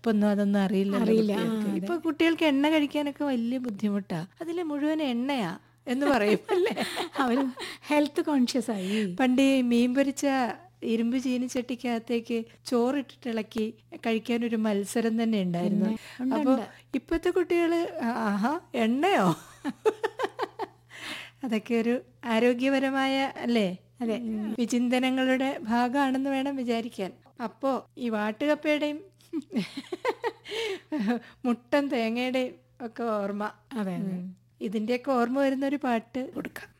ഇപ്പൊന്നും അതൊന്നും അറിയില്ല അറിയില്ല. ആ, ഇപ്പൊ കുട്ടികൾക്ക് എണ്ണ കഴിക്കാനൊക്കെ വലിയ ബുദ്ധിമുട്ടാ അതിലെ മുഴുവൻ എണ്ണയാ എന്ന് പറയും അല്ലേ അവർ ഹെൽത്ത് കോൺഷ്യസ് ആയി പണ്ട് ഈ മീൻ പൊരിച്ച ഇരുമ്പ് ചീനിച്ചട്ടിക്കകത്തേക്ക് ചോറിട്ടിട്ട് ഇളക്കി കഴിക്കാൻ ഒരു മത്സരം തന്നെ ഉണ്ടായിരുന്നു ഉണ്ട്, അപ്പൊ ഉണ്ട്. ഇപ്പത്തെ കുട്ടികള് ആ- ആഹാ എണ്ണയോ അതൊക്കെ ഒരു ആരോഗ്യപരമായ അല്ലേ അതെ. ഉം, വിചിന്തനങ്ങളുടെ ഭാഗമാണെന്ന് വേണം വിചാരിക്കാൻ അപ്പോ ഈ വാട്ടുകപ്പയുടെയും മുട്ടൻ തേങ്ങയുടെയും ഒക്കെ ഓർമ്മ അതെ അതെ ഉം. ഇതിന്റെയൊക്കെ ഓർമ്മ വരുന്ന ഒരു പാട്ട് കൊടുക്കാം